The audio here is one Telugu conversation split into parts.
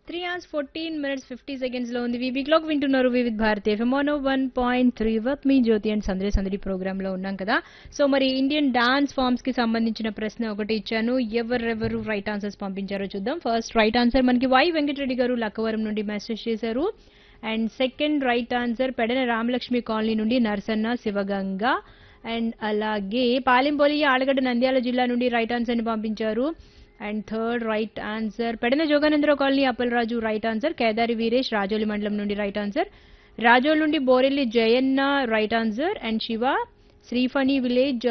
three hours fourteen minutes fifty seconds లో ఉంది వీవీ క్లాక్ వింటున్నారు Vividh Bharati FM one point three వర్క్ మీ జ్యోతి అండ్ సందడి సందడి ప్రోగ్రామ్ లో ఉన్నాం కదా సో మరి ఇండియన్ డాన్స్ ఫార్మ్స్ కి సంబంధించిన ప్రశ్న ఒకటి ఇచ్చాను ఎవరెవరు రైట్ ఆన్సర్స్ పంపించారో చూద్దాం ఫస్ట్ రైట్ ఆన్సర్ మనకి వై వెంకటరెడ్డి గారు లక్కవరం నుండి మెసేజ్ చేశారు and second right answer Pedana Ramalakshmi colony నుండి నర్సన్న శివగంగ అండ్ అలాగే పాలెంపల్లి ఆలగడ్డ నంద్యాల జిల్లా నుండి రైట్ ఆన్సర్ ని పంపించారు and third right answer Pedana Joganandarao colony Appalaraju right answer Kedari Veeresh Rajoli మండలం నుండి రైట్ ఆన్సర్ రాజోల్ నుండి Borelli Jayanna right answer and Siva Sriphani village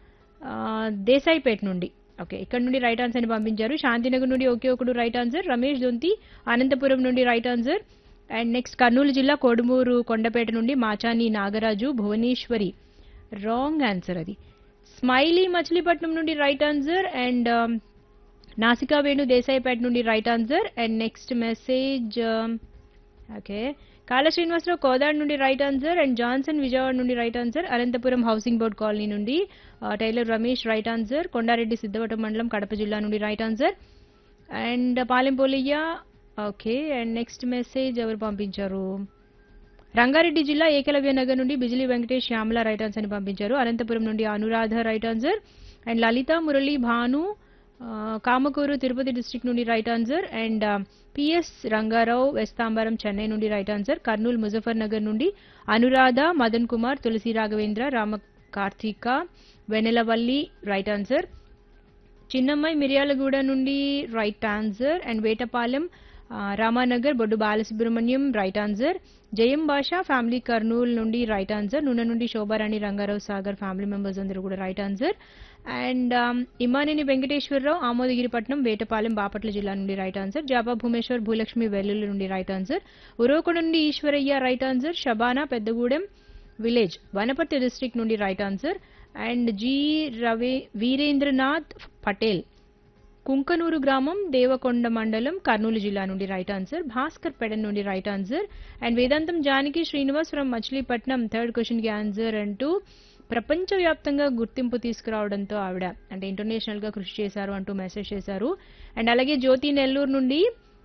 Desaipeta నుండి ఓకే ఇక్కడ నుండి రైట్ ఆన్సర్ ని పంపించారు శాంతినగర్ నుండి ఒకే ఒకడు రైట్ ఆన్సర్ రమేష్ దొంతి అనంతపురం నుండి right answer and next Kurnool జిల్లా కోడుమూరు కొండపేట నుండి మాచాని నాగరాజు భువనేశ్వరి రాంగ్ ఆన్సర్ అది స్మైలీ మచిలీపట్నం నుండి right answer and Nasika Venu Desaipeta నుండి right answer and next message okay Kala Srinivasarao Kodad నుండి right answer and Johnson Vijayawada నుండి right answer Anantapuram housing board colony నుండి tailor Ramesh right answer Kondareddy Siddavatam మండలం కడప జిల్లా నుండి right answer and Palempoliyya okay and next message ఎవరు పంపించారు రంగారెడ్డి జిల్లా ఏకలవ్య నగర్ నుండి బిజిలీ వెంకటేష్ శ్యామల రైట్ ఆన్సర్ ని పంపించారు అనంతపురం నుండి Anuradha right answer and Lalitha Murali Bhanu Kamakuru Tirupati district నుండి right answer and P S Rangarao Vestambaram Chennai నుండి రైట్ ఆన్సర్ కర్నూలు ముజఫర్ నగర్ నుండి అనురాధ మదన్ కుమార్ తులసి రాఘవేంద్ర రామ కార్తీక వెనెలవల్లి రైట్ ఆన్సర్ చిన్నమ్మాయి మిర్యాలగూడ నుండి right answer and Vetapalem Ramanagar Boddu Balasubrahmanyam right answer జయం భాష ఫ్యామిలీ కర్నూలు నుండి రైట్ ఆన్సర్ నూనె నుండి శోభారాణి రంగారావు సాగర్ ఫ్యామిలీ మెంబర్స్ అందరూ కూడా right answer and Imaneni Venkateswararao Amodagiripatnam Vetapalem Bapatla జిల్లా నుండి రైట్ ఆన్సర్ జాబా భూమేశ్వర్ భూలక్ష్మి వెల్లుల్లి నుండి రైట్ ఆన్సర్ ఉరవకొండ నుండి Eshwarayya right answer Shabana Peddagudem village Wanaparthy district నుండి right answer and G Ravi Veerendranath Patel Kunkanuru గ్రామం దేవకొండ మండలం కర్నూలు జిల్లా నుండి రైట్ ఆన్సర్ భాస్కర్ పెడన్ నుండి right answer and Vedantham Janaki Srinivas from Machilipatnam third question కి ఆన్సర్ అంటూ ప్రపంచవ్యాప్తంగా గుర్తింపు తీసుకురావడంతో ఆవిడ అంటే ఇంటర్నేషనల్ గా కృషి చేశారు అంటూ మెసేజ్ చేశారు అండ్ అలాగే జ్యోతి నెల్లూరు నుండి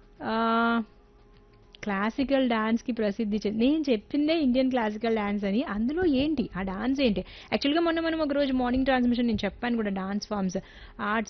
క్లాసికల్ డాన్స్ కి ప్రసిద్ధి చెంది నేను చెప్పిందే ఇండియన్ క్లాసికల్ డాన్స్ అని అందులో ఏంటి ఆ డాన్స్ ఏంటి యాక్చువల్గా మొన్న మనం ఒక రోజు మార్నింగ్ ట్రాన్స్మిషన్ నేను చెప్పాను కూడా డాన్స్ ఫామ్స్ ఆర్ట్స్